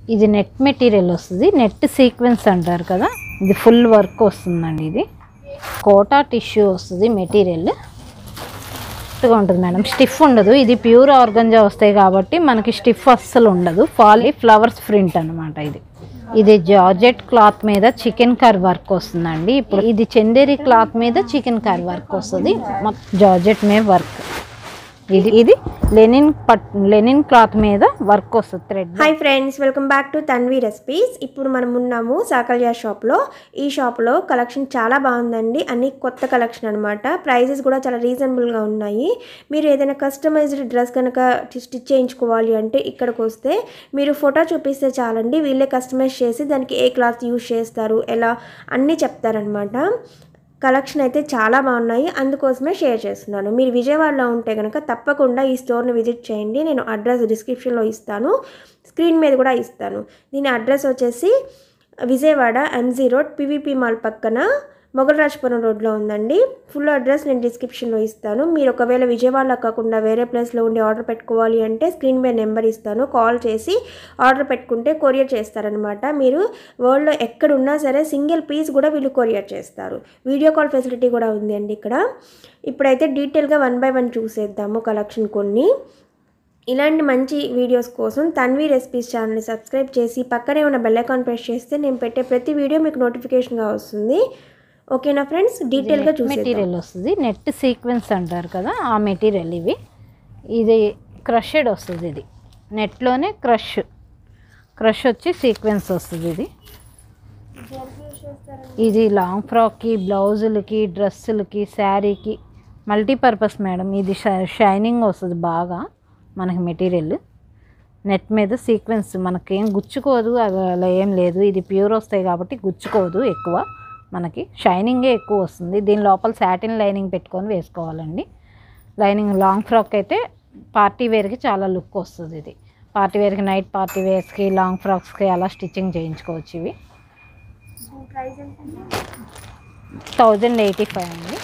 ఇది net material వస్తుంది net sequins అంటారు కదా ఇది ఫుల్ వర్క్ వస్తుందండి ఇది కోటా టిష్యూ వస్తుంది మెటీరియల్ గా ఉంటుంది మేడం స్టిఫ్ ఉండదు ఇది ప్యూర్ ఆర్గంజా వస్తాయి కాబట్టి మనకి స్టిఫ్ అస్సలు ఉండదు ఫాలీ ఫ్లవర్స్ ప్రింట్ అన్నమాట ఇది ఇది జార్జెట్ క్లాత్ మీద చికెన్ కర్ వర్క్ వస్తుందండి ఇప్పుడు ఇది చందేరి క్లాత్ మీద చికెన్ కర్ వర్క్ వస్తుంది జార్జెట్ మీద వర్క్ ఇది ఇది లెనిన్ పట్ లెనిన్ క్లాత్ మీద వర్క్ వస్తుంది thread hi friends welcome back to Tanvi recipes ఇప్పుడు మనం ఉన్నాము సాకల్యా షాప్లో ఈ షాప్లో కలెక్షన్ చాలా బాగుందండి అన్ని కొత్త కలెక్షన్ అనమాట ప్రైజెస్ కూడా చాలా రీజనబుల్గా ఉన్నాయి మీరు ఏదైనా కస్టమైజ్డ్ డ్రెస్ కనుక స్టిచ్ చేయించుకోవాలి అంటే ఇక్కడికి వస్తే మీరు ఫోటో చూపిస్తే చాలండి వీళ్ళే కస్టమైజ్ చేసి దానికి ఏ క్లాత్ యూజ్ చేస్తారు ఎలా అన్నీ చెప్తారనమాట కలెక్షన్ అయితే చాలా బాగున్నాయి అందుకోసమే షేర్ చేస్తున్నాను మీరు విజయవాడలో ఉంటే కనుక తప్పకుండా ఈ స్టోర్ని విజిట్ చేయండి నేను అడ్రస్ డిస్క్రిప్షన్లో ఇస్తాను స్క్రీన్ మీద కూడా ఇస్తాను దీని అడ్రస్ వచ్చేసి Vijayawada MG road PVP mall పక్కన మొగలరాజపురం రోడ్లో ఉందండి ఫుల్ అడ్రస్ నేను డిస్క్రిప్షన్లో ఇస్తాను మీరు ఒకవేళ విజయవాడలో కాకుండా వేరే ప్లేస్లో ఉండి ఆర్డర్ పెట్టుకోవాలి అంటే స్క్రీన్ మీద నెంబర్ ఇస్తాను కాల్ చేసి ఆర్డర్ పెట్టుకుంటే కొరియర్ చేస్తారనమాట మీరు వరల్డ్లో ఎక్కడ ఉన్నా సరే సింగిల్ పీస్ కూడా వీళ్ళు కొరియర్ చేస్తారు వీడియో కాల్ ఫెసిలిటీ కూడా ఉంది అండి ఇక్కడ ఇప్పుడైతే డీటెయిల్గా వన్ బై వన్ చూసేద్దాము కలెక్షన్ కొన్ని ఇలాంటి మంచి వీడియోస్ కోసం తన్వీ రెసిపీస్ ఛానల్ని సబ్స్క్రైబ్ చేసి పక్కనే ఉన్న బెల్ ఐకాన్ ప్రెస్ చేస్తే నేను పెట్టే ప్రతి వీడియో మీకు నోటిఫికేషన్గా వస్తుంది ఓకేనా ఫ్రెండ్స్ డీటెయిల్గా చూసేద్దాం మెటీరియల్ వస్తుంది నెట్ సీక్వెన్స్ అంటారు కదా ఆ మెటీరియల్ ఇవి ఇది క్రషెడ్ వస్తుంది ఇది నెట్లోనే క్రష్ క్రష్ వచ్చి సీక్వెన్స్ వస్తుంది ఇది ఇది లాంగ్ ఫ్రాక్కి బ్లౌజులకి డ్రెస్సులకి శారీకి మల్టీపర్పస్ మేడం ఇది షై- షైనింగ్ వస్తుంది బాగా మనకి మెటీరియల్ నెట్ మీద సీక్వెన్స్ మనకేం గుచ్చుకోదు అవి అలా ఏం లేదు ఇది ప్యూర్ వస్తాయి కాబట్టి గుచ్చుకోదు ఎక్కువ మనకి షైనింగే ఎక్కువ వస్తుంది దీని లోపల సాటిన్ లైనింగ్ పెట్టుకొని వేసుకోవాలండి లైనింగ్ లాంగ్ ఫ్రాక్ అయితే పార్టీ వేర్కి చాలా లుక్ వస్తుంది ఇది పార్టీ వేర్కి నైట్ పార్టీ వేర్స్కి లాంగ్ ఫ్రాక్స్కి అలా స్టిచ్చింగ్ చేయించుకోవచ్చు ఇవి థౌజండ్ ఎయిటీ ఫైవ్ అండి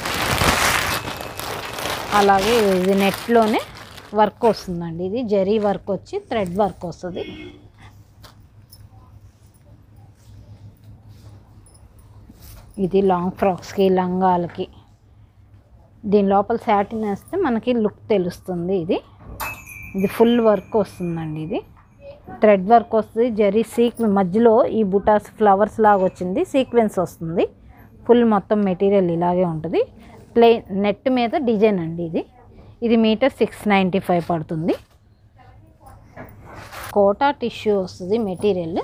అలాగే ఇది నెట్లోనే వర్క్ వస్తుందండి ఇది జరీ వర్క్ వచ్చి థ్రెడ్ వర్క్ వస్తుంది ఇది లాంగ్ ఫ్రాక్స్కి లంగాలకి దీని లోపల శాటిన్ వేస్తే మనకి లుక్ తెలుస్తుంది ఇది ఇది ఫుల్ వర్క్ వస్తుందండి ఇది థ్రెడ్ వర్క్ వస్తుంది జరీ సీక్ మధ్యలో ఈ బుటాస్ ఫ్లవర్స్ లాగా వచ్చింది సీక్వెన్స్ వస్తుంది ఫుల్ మొత్తం మెటీరియల్ ఇలాగే ఉంటుంది ప్లే నెట్ మీద డిజైన్ అండి ఇది ఇది మీటర్ సిక్స్ నైంటీ ఫైవ్ పడుతుంది కోటా టిష్యూ వస్తుంది మెటీరియల్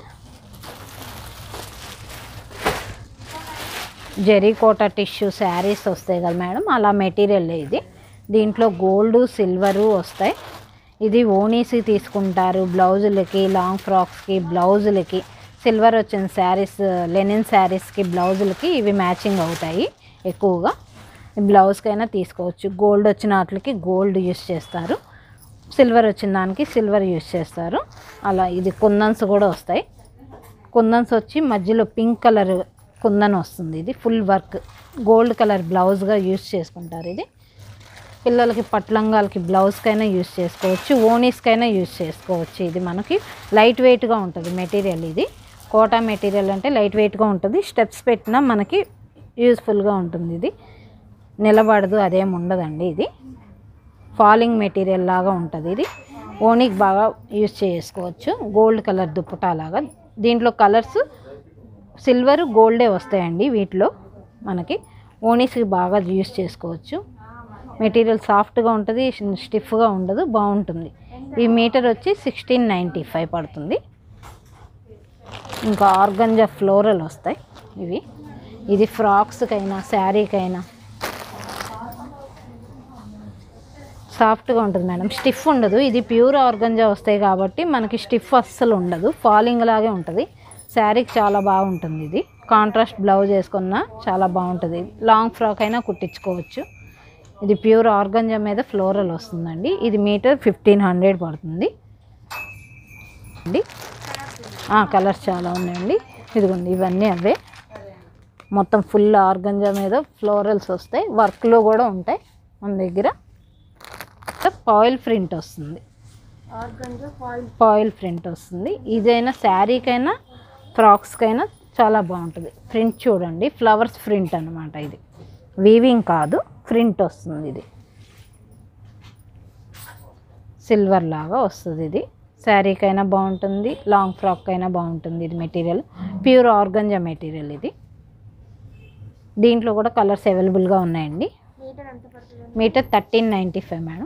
జరీ కోటా టిష్యూ శారీస్ వస్తాయి కదా మేడం అలా మెటీరియల్ ఇది దీంట్లో గోల్డ్ సిల్వరు వస్తాయి ఇది ఓనీసి తీసుకుంటారు బ్లౌజులకి లాంగ్ ఫ్రాక్స్కి బ్లౌజులకి సిల్వర్ వచ్చిన శారీస్ లెనిన్ శారీస్కి బ్లౌజులకి ఇవి మ్యాచింగ్ అవుతాయి ఎక్కువగా బ్లౌజ్కైనా తీసుకోవచ్చు గోల్డ్ వచ్చిన వాటికి గోల్డ్ యూస్ చేస్తారు సిల్వర్ వచ్చిన దానికి సిల్వర్ యూస్ చేస్తారు అలా ఇది కుందన్స్ కూడా వస్తాయి కుందన్స్ వచ్చి మధ్యలో పింక్ కలర్ కుందన్ వస్తుంది ఇది ఫుల్ వర్క్ గోల్డ్ కలర్ బ్లౌజ్గా యూస్ చేసుకుంటారు ఇది పిల్లలకి పట్లంగాలకి బ్లౌజ్కైనా యూస్ చేసుకోవచ్చు ఓనీస్కైనా యూస్ చేసుకోవచ్చు ఇది మనకి లైట్ వెయిట్గా ఉంటుంది మెటీరియల్ ఇది కోటా మెటీరియల్ అంటే లైట్ వెయిట్గా ఉంటుంది స్టెప్స్ పెట్టినా మనకి యూస్ఫుల్గా ఉంటుంది ఇది నిలబడదు అదేం ఉండదండి ఇది ఫాలింగ్ మెటీరియల్ లాగా ఉంటుంది ఇది ఓనీకి బాగా యూస్ చేసుకోవచ్చు గోల్డ్ కలర్ దుప్పటా లాగా దీంట్లో కలర్స్ సిల్వర్ గోల్డే వస్తాయండి వీటిలో మనకి ఓనీస్కి బాగా యూస్ చేసుకోవచ్చు మెటీరియల్ సాఫ్ట్గా ఉంటుంది స్టిఫ్గా ఉండదు బాగుంటుంది ఈ మీటర్ వచ్చి సిక్స్టీన్ నైంటీ ఫైవ్ పడుతుంది ఇంకా ఆర్గంజా ఫ్లోరల్ వస్తాయి ఇవి ఇది ఫ్రాక్స్కైనా శారీకైనా సాఫ్ట్గా ఉంటుంది మేడం స్టిఫ్ ఉండదు ఇది ప్యూర్ ఆర్గంజా వస్తాయి కాబట్టి మనకి స్టిఫ్ అస్సలు ఉండదు ఫాలింగ్ లాగే ఉంటుంది శారీకి చాలా బాగుంటుంది ఇది కాంట్రాస్ట్ బ్లౌజ్ వేసుకున్నా చాలా బాగుంటుంది లాంగ్ ఫ్రాక్ అయినా కుట్టించుకోవచ్చు ఇది ప్యూర్ ఆర్గంజా మీద ఫ్లోరల్ వస్తుందండి ఇది మీటర్ ఫిఫ్టీన్ హండ్రెడ్ పడుతుంది అండి కలర్స్ చాలా ఉన్నాయండి ఇదిగోండి ఇవన్నీ అవే మొత్తం ఫుల్ ఆర్గంజా మీద ఫ్లోరల్స్ వస్తాయి వర్క్లో కూడా ఉంటాయి మన దగ్గర పాయిల్ ప్రింట్ వస్తుంది ఫాయిల్ ప్రింట్ వస్తుంది ఇదైనా శారీకైనా ఫ్రాక్స్కైనా చాలా బాగుంటుంది ప్రింట్ చూడండి ఫ్లవర్స్ ప్రింట్ అనమాట ఇది వీవింగ్ కాదు ప్రింట్ వస్తుంది ఇది సిల్వర్ లాగా వస్తుంది ఇది శారీకైనా బాగుంటుంది లాంగ్ ఫ్రాక్ అయినా బాగుంటుంది ఇది మెటీరియల్ ప్యూర్ ఆర్గంజా మెటీరియల్ ఇది దీంట్లో కూడా కలర్స్ అవైలబుల్గా ఉన్నాయండి metre thirteen ninety five madam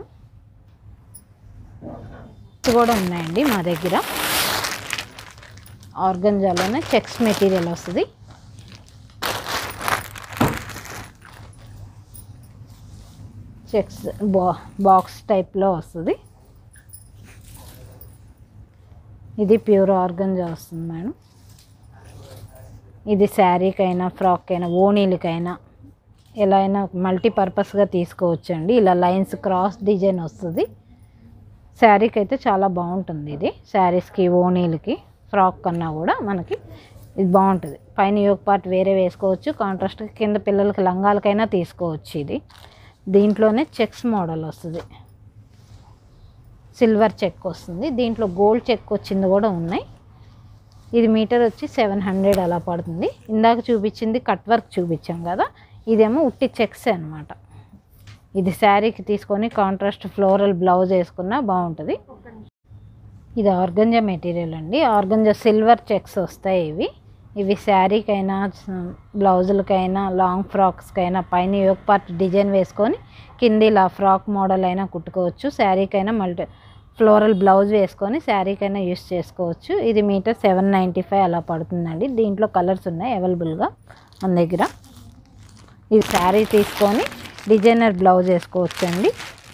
ఇది కూడా ఉన్నాయండి మా దగ్గర ఆర్గంజాలోనే చెక్స్ మెటీరియల్ వస్తుంది చెక్స్ బా బాక్స్ టైప్లో వస్తుంది ఇది ప్యూర్ ఆర్గంజా వస్తుంది మేడం ఇది శారీకైనా ఫ్రాక్కైనా ఓణీలకైనా ఎలా అయినా మల్టీపర్పస్గా తీసుకోవచ్చండి ఇలా లైన్స్ క్రాస్ డిజైన్ వస్తుంది శారీకి అయితే చాలా బాగుంటుంది ఇది శారీస్కి ఓణీలకి ఫ్రాక్ కన్నా కూడా మనకి ఇది బాగుంటుంది పైన యోగ పార్ట్ వేరే వేసుకోవచ్చు కాంట్రాస్ట్ కింద పిల్లలకి లంగాలకైనా తీసుకోవచ్చు ఇది దీంట్లోనే చెక్స్ మోడల్ వస్తుంది సిల్వర్ చెక్ వస్తుంది దీంట్లో గోల్డ్ చెక్ వచ్చింది కూడా ఉన్నాయి ఇది మీటర్ వచ్చి సెవెన్ హండ్రెడ్ అలా పడుతుంది ఇందాక చూపించింది కట్ వర్క్ చూపించాం కదా ఇదేమో ఉట్టి చెక్స్ అనమాట ఇది శారీకి తీసుకొని కాంట్రాస్ట్ ఫ్లోరల్ బ్లౌజ్ వేసుకున్నా బాగుంటుంది ఇది ఆర్గంజా మెటీరియల్ అండి ఆర్గంజా సిల్వర్ చెక్స్ వస్తాయి ఇవి ఇవి శారీకైనా బ్లౌజులకైనా లాంగ్ ఫ్రాక్స్కైనా పైన యోగ పార్ట్ డిజైన్ వేసుకొని కింద ఇలా ఫ్రాక్ మోడల్ అయినా కుట్టుకోవచ్చు శారీకైనా మల్టీ ఫ్లోరల్ బ్లౌజ్ వేసుకొని శారీకైనా యూస్ చేసుకోవచ్చు ఇది మీటర్ సెవెన్ నైంటీ ఫైవ్ అలా పడుతుందండి దీంట్లో కలర్స్ ఉన్నాయి అవైలబుల్గా మన దగ్గర ఇది శారీ తీసుకొని డిజైనర్ బ్లౌజ్ వేసుకోవచ్చు అండి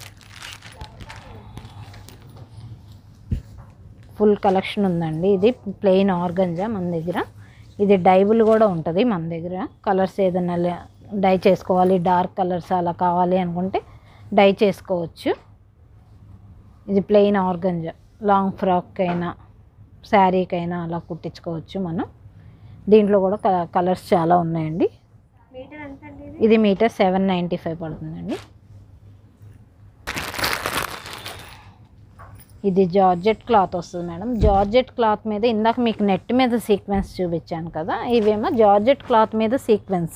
ఫుల్ కలెక్షన్ ఉందండి ఇది ప్లెయిన్ ఆర్గంజా మన దగ్గర ఇది డైబుల్ కూడా ఉంటుంది మన దగ్గర కలర్స్ ఏదైనా లే- డై చేసుకోవాలి డార్క్ కలర్స్ అలా కావాలి అనుకుంటే డై చేసుకోవచ్చు ఇది ప్లెయిన్ ఆర్గంజా లాంగ్ ఫ్రాక్ అయినా శారీకైనా అలా కుట్టించుకోవచ్చు మనం దీంట్లో కూడా క- కలర్స్ చాలా ఉన్నాయండి మీటర్ ఎంత అండి ఇది ఇది మీటర్ సెవెన్ నైంటీ ఫైవ్ పడుతుందండి ఇది జార్జెట్ క్లాత్ వస్తుంది మేడం జార్జెట్ క్లాత్ మీద ఇందాక మీకు నెట్ మీద సీక్వెన్స్ చూపించాను కదా ఇవేమో జార్జెట్ క్లాత్ మీద సీక్వెన్స్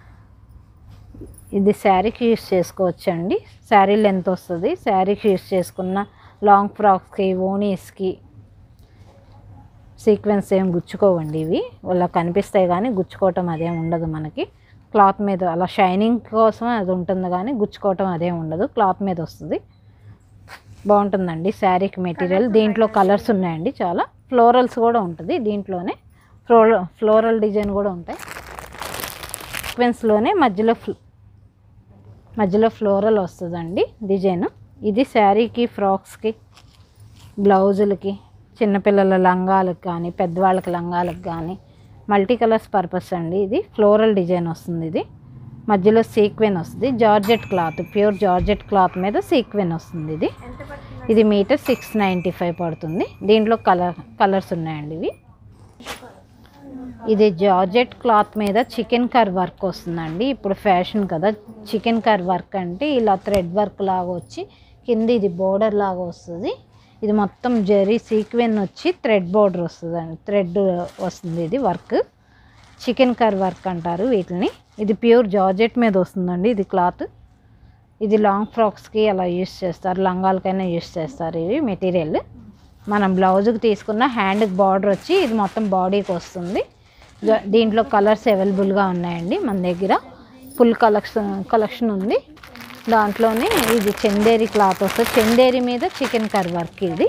ఇది శారీకి యూస్ చేసుకోవచ్చు అండి శారీ లెంత్ వస్తుంది శారీకి యూస్ చేసుకున్న లాంగ్ ఫ్రాక్స్కి ఓనీస్కి సీక్వెన్స్ ఏం గుచ్చుకోవండి ఇవి ఇలా కనిపిస్తాయి కానీ గుచ్చుకోవటం అదేం ఉండదు మనకి క్లాత్ మీద అలా షైనింగ్ కోసం అది ఉంటుంది కానీ గుచ్చుకోవటం అదేం ఉండదు క్లాత్ మీద వస్తుంది బాగుంటుందండి శారీకి మెటీరియల్ దీంట్లో కలర్స్ ఉన్నాయండి చాలా ఫ్లోరల్స్ కూడా ఉంటుంది దీంట్లోనే ఫ్లో ఫ్లోరల్ డిజైన్ కూడా ఉంటాయి సీక్వెన్స్లోనే మధ్యలో ఫ్ల- మధ్యలో ఫ్లోరల్ వస్తుందండి డిజైన్ ఇది శారీకి ఫ్రాక్స్కి బ్లౌజులకి చిన్నపిల్లల లంగాలకు కానీ పెద్దవాళ్ళకి లంగాలకు కానీ మల్టీ కలర్స్ పర్పస్ అండి ఇది ఫ్లోరల్ డిజైన్ వస్తుంది ఇది మధ్యలో సీక్వెన్ వస్తుంది georgette cloth pure georgette cloth మీద సీక్వెన్ వస్తుంది ఇది ఎంత పడుతుంది ఇది మీటర్ సిక్స్ నైంటీ ఫైవ్ పడుతుంది దీంట్లో కలర్ కలర్స్ ఉన్నాయండి ఇవి ఇది జార్జెట్ క్లాత్ మీద చికెన్ కర్ వర్క్ వస్తుందండి ఇప్పుడు ఫ్యాషన్ కదా చికెన్ కర్ వర్క్ అంటే ఇలా థ్రెడ్ వర్క్ లాగా వచ్చి కింద ఇది బోర్డర్ లాగా వస్తుంది ఇది మొత్తం జరీ సీక్వెన్ వచ్చి థ్రెడ్ బోర్డర్ వస్తుంది అండి థ్రెడ్ వస్తుంది ఇది వర్క్ చికెన్ కర్ వర్క్ అంటారు వీటిని ఇది ప్యూర్ జార్జెట్ మీద వస్తుందండి ఇది క్లాత్ ఇది లాంగ్ ఫ్రాక్స్కి అలా యూస్ చేస్తారు లంగాలకైనా యూస్ చేస్తారు ఇవి మెటీరియల్ మనం బ్లౌజ్కి తీసుకున్న హ్యాండ్కి బార్డర్ వచ్చి ఇది మొత్తం బాడీకి వస్తుంది జ- దీంట్లో కలర్స్ అవైలబుల్గా ఉన్నాయండి మన దగ్గర ఫుల్ కలెక్షన్ కలెక్షన్ ఉంది దాంట్లోనే ఇది చందేరి క్లాత్ వస్తుంది చందేరి మీద చికెన్ కర్ వర్క్ ఇది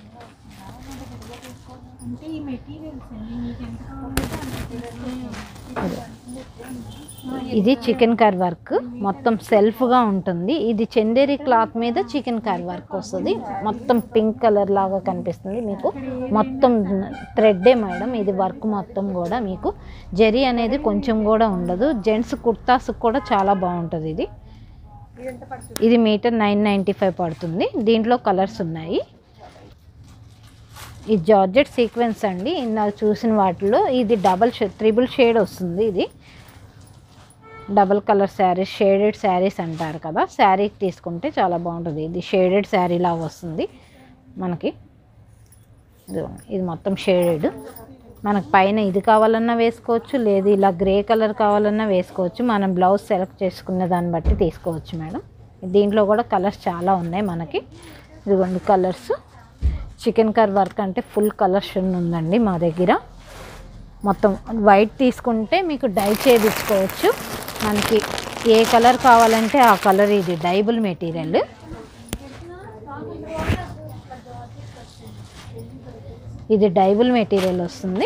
ఇది చికెన్ కర్ వర్క్ మొత్తం సెల్ఫ్గా ఉంటుంది ఇది చందేరి క్లాత్ మీద చికెన్ కర్ వర్క్ వస్తుంది మొత్తం పింక్ కలర్ లాగా కనిపిస్తుంది మీకు మొత్తం థ్రెడ్డే మేడం ఇది వర్క్ మొత్తం కూడా మీకు జరీ అనేది కొంచెం కూడా ఉండదు జెంట్స్ కుర్తాస్ కూడా చాలా బాగుంటుంది ఇది ఇది ఎంత పడుతుంది ఇది మీటర్ నైన్ నైంటీ ఫైవ్ పడుతుంది దీంట్లో కలర్స్ ఉన్నాయి ఈ జార్జెట్ సీక్వెన్స్ అండి ఇందాక చూసిన వాటిలో ఇది డబల్ షే త్రిబుల్ షేడ్ వస్తుంది ఇది double colour saris shaded saris అంటారు కదా శారీకి తీసుకుంటే చాలా బాగుంటుంది ఇది షేడెడ్ శారీ లాగా వస్తుంది మనకి ఇదిగోండి, ఇది మొత్తం షేడెడ్ మనకు పైన ఇది కావాలన్నా వేసుకోవచ్చు లేదు ఇలా గ్రే కలర్ కావాలన్నా వేసుకోవచ్చు మనం బ్లౌజ్ సెలెక్ట్ చేసుకున్న దాన్ని బట్టి తీసుకోవచ్చు మేడం దీంట్లో కూడా కలర్స్ చాలా ఉన్నాయి మనకి ఇదిగోండి కలర్స్ చికెన్ కర్ వర్క్ అంటే ఫుల్ కలర్స్ ఉందండి మా దగ్గర మొత్తం వైట్ తీసుకుంటే మీకు డై చేయించుకోవచ్చు మనకి ఏ కలర్ కావాలంటే ఆ కలర్ ఇది డైబుల్ మెటీరియల్ ఇది డైబుల్ మెటీరియల్ వస్తుంది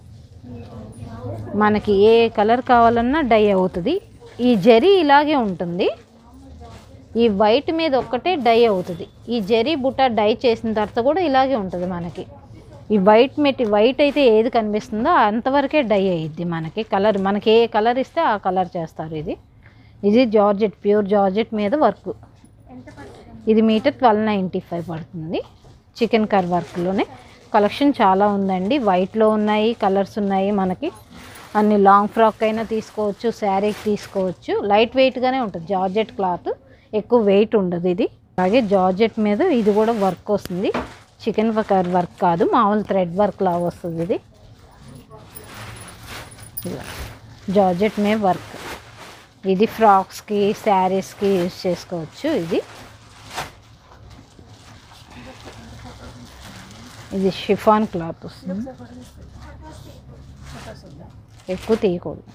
మనకి ఏ కలర్ కావాలన్నా డై అవుతుంది ఈ జరీ ఇలాగే ఉంటుంది ఈ వైట్ మీద ఒక్కటే డై అవుతుంది ఈ జరీ బుట్ట డై చేసిన తర్వాత కూడా ఇలాగే ఉంటుంది మనకి ఈ వైట్ మెటీ వైట్ అయితే ఏది కనిపిస్తుందో అంతవరకే డై అయ్యిద్ది మనకి కలర్ మనకి ఏ కలర్ ఇస్తే ఆ కలర్ చేస్తారు ఇది ఇది జార్జెట్ ప్యూర్ జార్జెట్ మీద వర్క్ ఇది మీటర్ ట్వెల్వ్ నైంటీ ఫైవ్ పడుతుంది చికెన్ కర్ వర్క్లోనే కలెక్షన్ చాలా ఉందండి వైట్లో ఉన్నాయి కలర్స్ ఉన్నాయి మనకి అన్ని లాంగ్ ఫ్రాక్ అయినా తీసుకోవచ్చు శారీకి తీసుకోవచ్చు లైట్ వెయిట్గానే ఉంటుంది జార్జెట్ క్లాత్ ఎక్కువ వెయిట్ ఉండదు ఇది అలాగే జార్జెట్ మీద ఇది కూడా వర్క్ వస్తుంది చికెన్ కర్ వర్క్ కాదు మామూలు థ్రెడ్ వర్క్ లాగా వస్తుంది ఇది ఇలా. జార్జెట్ మీద వర్క్ ఇది ఫ్రాక్స్కి శారీస్కి యూజ్ చేసుకోవచ్చు ఇది ఇది షిఫాన్ క్లాత్ వస్తుంది ఎక్కువ తీయకూడదు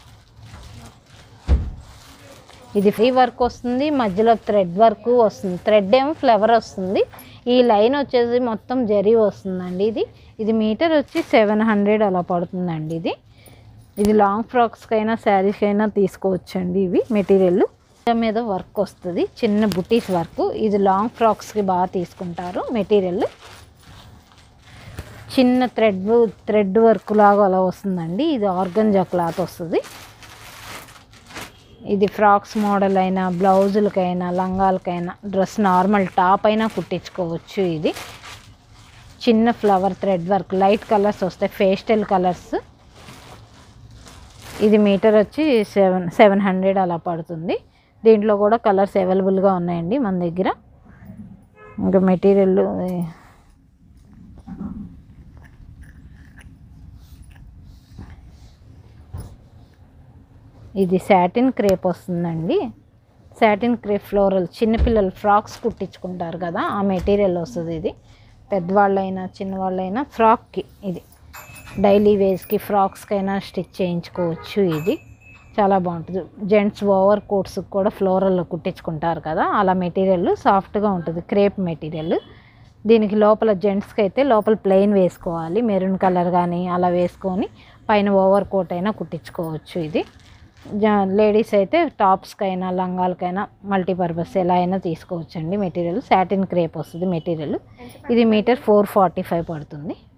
ఇది ఫ్రీ వర్క్ వస్తుంది మధ్యలో థ్రెడ్ వర్క్ వస్తుంది థ్రెడ్ ఏమో ఫ్లవర్ వస్తుంది ఈ లైన్ వచ్చేసి మొత్తం జరీ వస్తుందండి ఇది ఇది మీటర్ వచ్చి సెవెన్ హండ్రెడ్ అలా పడుతుందండి ఇది ఇది లాంగ్ ఫ్రాక్స్కి అయినా శారీస్కి అయినా తీసుకోవచ్చండి ఇవి మెటీరియల్ మీద వర్క్ వస్తుంది చిన్న బుటీస్ వర్క్ ఇది లాంగ్ ఫ్రాక్స్కి బాగా తీసుకుంటారు మెటీరియల్ చిన్న థ్రెడ్ థ్రెడ్ వర్క్ లాగా అలా వస్తుందండి ఇది ఆర్గంజా క్లాత్ వస్తుంది ఇది ఫ్రాక్స్ మోడల్ అయినా బ్లౌజులకైనా లంగాలకైనా డ్రెస్ నార్మల్ టాప్ అయినా కుట్టించుకోవచ్చు ఇది చిన్న flower thread work light colours వస్తాయి ఫేస్టల్ కలర్స్ ఇది మీటర్ వచ్చి సెవెన్ సెవెన్ హండ్రెడ్ అలా పడుతుంది దీంట్లో కూడా కలర్స్ అవైలబుల్గా ఉన్నాయండి మన దగ్గర ఇంకా మెటీరియల్ ఇది సాటిన్ క్రేప్ వస్తుందండి సాటిన్ క్రేప్ ఫ్లోరల్ చిన్నపిల్లలు ఫ్రాక్స్ కుట్టించుకుంటారు కదా ఆ మెటీరియల్ వస్తుంది ఇది పెద్దవాళ్ళైనా చిన్నవాళ్ళైనా ఫ్రాక్కి ఇది డైలీ వేస్కి ఫ్రాక్స్కైనా స్టిచ్ చేయించుకోవచ్చు ఇది చాలా బాగుంటుంది జెంట్స్ ఓవర్ కోట్స్కి కూడా ఫ్లోరల్లో కుట్టించుకుంటారు కదా అలా మెటీరియల్ సాఫ్ట్గా ఉంటుంది క్రేప్ మెటీరియల్ దీనికి లోపల జెంట్స్కి అయితే లోపల ప్లెయిన్ వేసుకోవాలి మెరూన్ కలర్ కానీ అలా వేసుకొని పైన ఓవర్ కోట్ అయినా కుట్టించుకోవచ్చు ఇది లేడీస్ అయితే టాప్స్కైనా లంగాలకైనా మల్టీపర్పస్ ఎలా అయినా తీసుకోవచ్చండి మెటీరియల్ సాటిన్ క్రేప్ వస్తుంది మెటీరియల్ ఇది మీటర్ ఫోర్ ఫార్టీ ఫైవ్ పడుతుంది